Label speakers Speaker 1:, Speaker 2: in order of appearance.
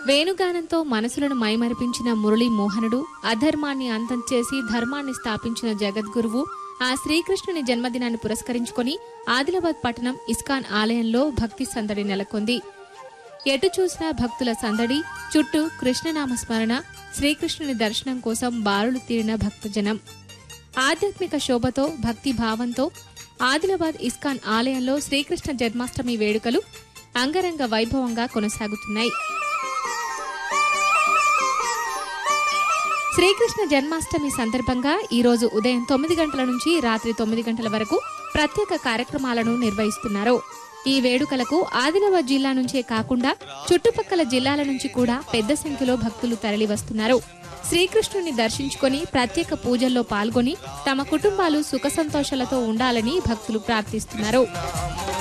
Speaker 1: వేణుగానంతో మనసులను మైమరిపించిన మురళీ మోహనుడు అధర్మాన్ని అంతం చేసి ధర్మాన్ని స్థాపించిన జగద్గురువు ఆ శ్రీకృష్ణుని జన్మదినాన్ని పురస్కరించుకొని ఆదిలాబాద్ పట్టణం ఇస్కాన్ ఆలయంలో భక్తి సందడి నెలకొంది ఎటు చూసినా భక్తుల సందడి చుట్టూ కృష్ణనామ స్మరణ శ్రీకృష్ణుని దర్శనం కోసం బారులు తీరిన భక్తజనం ఆధ్యాత్మిక శోభతో భక్తి భావంతో ఆదిలాబాద్ ఇస్కాన్ ఆలయంలో శ్రీకృష్ణ జన్మాష్టమి వేడుకలు అంగరంగ వైభవంగా కొనసాగుతున్నాయి శ్రీకృష్ణ జన్మాష్టమి సందర్భంగా ఈ రోజు ఉదయం తొమ్మిది గంటల నుంచి రాత్రి తొమ్మిది గంటల వరకు ప్రత్యేక కార్యక్రమాలను నిర్వహిస్తున్నారు ఈ వేడుకలకు ఆదిలాబాద్ జిల్లా నుంచే కాకుండా చుట్టుపక్కల జిల్లాల నుంచి కూడా పెద్ద సంఖ్యలో భక్తులు తరలివస్తున్నారు శ్రీకృష్ణుని దర్శించుకొని ప్రత్యేక పూజల్లో పాల్గొని తమ కుటుంబాలు సుఖ సంతోషాలతో ఉండాలని భక్తులు ప్రార్థిస్తున్నారు